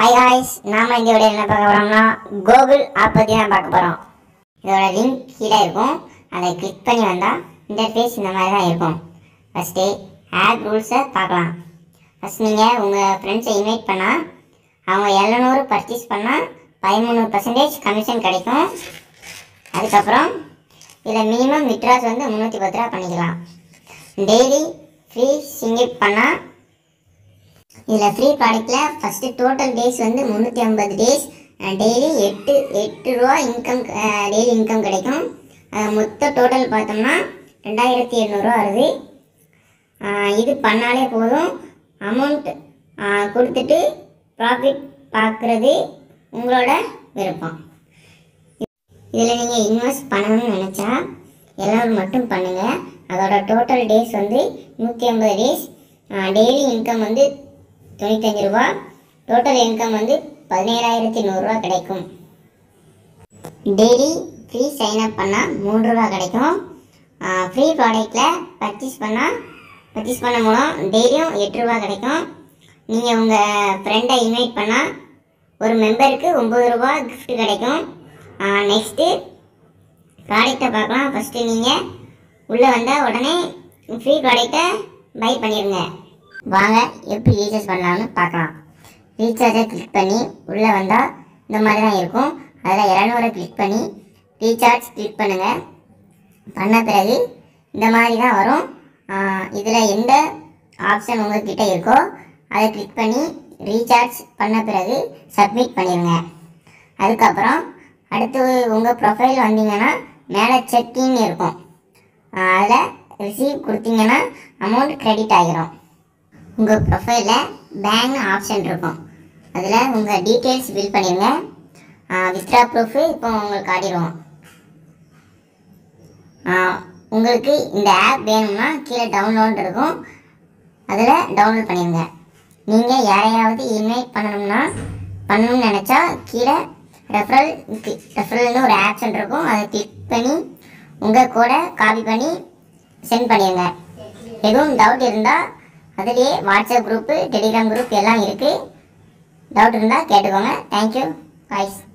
hi ஹாய்ஸ் நாம இந்த video என்ன பார்க்க போறோம்னா கூகுள் ஆப் பற்றி தான் பார்க்க போகிறோம் இதோட லிங்க் கீழே இருக்கும் அதை கிளிக் பண்ணி வந்தால் இன்டர்ஃபேஸ் இந்த மாதிரி தான் இருக்கும் ஃபஸ்ட்டு ஆப் ரூல்ஸை பார்க்கலாம் ஃபஸ்ட் நீங்கள் உங்கள் ஃப்ரெண்ட்ஸை இன்வைட் பண்ணால் அவங்க எழுநூறு பர்ச்சேஸ் பண்ணால் பதிமூணு பர்சன்டேஜ் கமிஷன் கிடைக்கும் அதுக்கப்புறம் இதில் மினிமம் விட்ராஸ் வந்து முந்நூற்றி பத்து ரூபா பண்ணிக்கலாம் டெய்லி ஃப்ரீ சிங்கிப் பண்ணால் இதில் ஃப்ரீ ப்ராடக்ட்டில் ஃபஸ்ட்டு டோட்டல் டேஸ் வந்து முந்நூற்றி ஐம்பது டேஸ் டெய்லி எட்டு எட்டு ரூபா இன்கம் டெய்லி இன்கம் கிடைக்கும் அஹ் மொத்த டோட்டல் பார்த்தோம்னா ரெண்டாயிரத்தி எண்ணூறுரூவா வருது அஹ் இது பண்ணாலே போதும் அமௌண்ட் கொடுத்துட்டு ப்ராஃபிட் பார்க்குறது உங்களோட விருப்பம் இதில் நீங்கள் இன்வெஸ்ட் பண்ணணும்னு நினச்சா எல்லோரும் மட்டும் பண்ணுங்கள் அதோட டோட்டல் டேஸ் வந்து நூற்றி ஐம்பது டேஸ் டெய்லி இன்கம் வந்து தொண்ணூத்தஞ்சு ரூபா டோட்டல் இன்கம் வந்து பதினேழாயிரத்தி நூறுரூவா கிடைக்கும் டெய்லி ஃப்ரீ சைன்அப் பண்ணால் மூணு ரூபா கிடைக்கும் ஃப்ரீ ப்ராடக்டில் பர்ச்சேஸ் பண்ணால் பர்ச்சேஸ் பண்ண மூலம் டெய்லியும் எட்டு ரூபா கிடைக்கும் நீங்கள் உங்கள் ஃப்ரெண்டை இன்வைட் பண்ணால் ஒரு மெம்பருக்கு ஒம்பது ரூபா gift கிடைக்கும் நெக்ஸ்ட்டு ப்ராடக்டை பார்க்கலாம் ஃபஸ்ட்டு நீங்கள் உள்ளே வந்தால் உடனே ஃப்ரீ ப்ராடக்டை பை பண்ணிடுங்க வாங்க எப்படி ரீசார்ஜ் பண்ணலாம்னு பார்க்கலாம் ரீசார்ஜை கிளிக் பண்ணி உள்ளே வந்தால் இந்த மாதிரி தான் இருக்கும் அதில் இரநூறை கிளிக் பண்ணி ரீசார்ஜ் கிளிக் பண்ணுங்கள் பண்ண பிறகு இந்த மாதிரி தான் வரும் இதில் எந்த ஆப்ஷன் உங்கள்கிட்ட இருக்கோ அதை கிளிக் பண்ணி ரீசார்ஜ் பண்ண பிறகு சப்மிட் பண்ணிடுங்க அதுக்கப்புறம் அடுத்து உங்கள் ப்ரொஃபைல் வந்தீங்கன்னா மேலே செக்இன் இருக்கும் அதில் ரிசீவ் கொடுத்தீங்கன்னா அமௌண்ட் கிரெடிட் ஆகிரும் உங்கள் ப்ரொஃபைலில் பேங்க் ஆப்ஷன் இருக்கும் அதில் உங்கள் டீட்டெயில்ஸ் ஃபில் பண்ணிடுங்க வித்ரா ப்ரூஃபு இப்போ உங்களுக்கு காட்டிடுவோம் ஆஹ் உங்களுக்கு இந்த ஆப் வேணும்னா கீழே டவுன்லோட் இருக்கும் அதில் டவுன்லோட் பண்ணிடுங்க நீங்கள் யாரையாவது இன்வைட் பண்ணணும்னா பண்ணணும்னு நினச்சா கீழே ரெஃபரல் ரெஃபரல்னு ஒரு ஆப்ஷன் இருக்கும் அதை கிளிக் பண்ணி உங்கள் கூட காப்பி பண்ணி சென்ட் பண்ணிடுங்க எதுவும் டவுட் இருந்தால் அதுலேயே வாட்ஸ்அப் குரூப்பு டெலிகிராம் குரூப் எல்லாம் இருக்குது டவுட் இருந்தால் கேட்டுக்கோங்க தேங்க்யூ பாய்ஸ்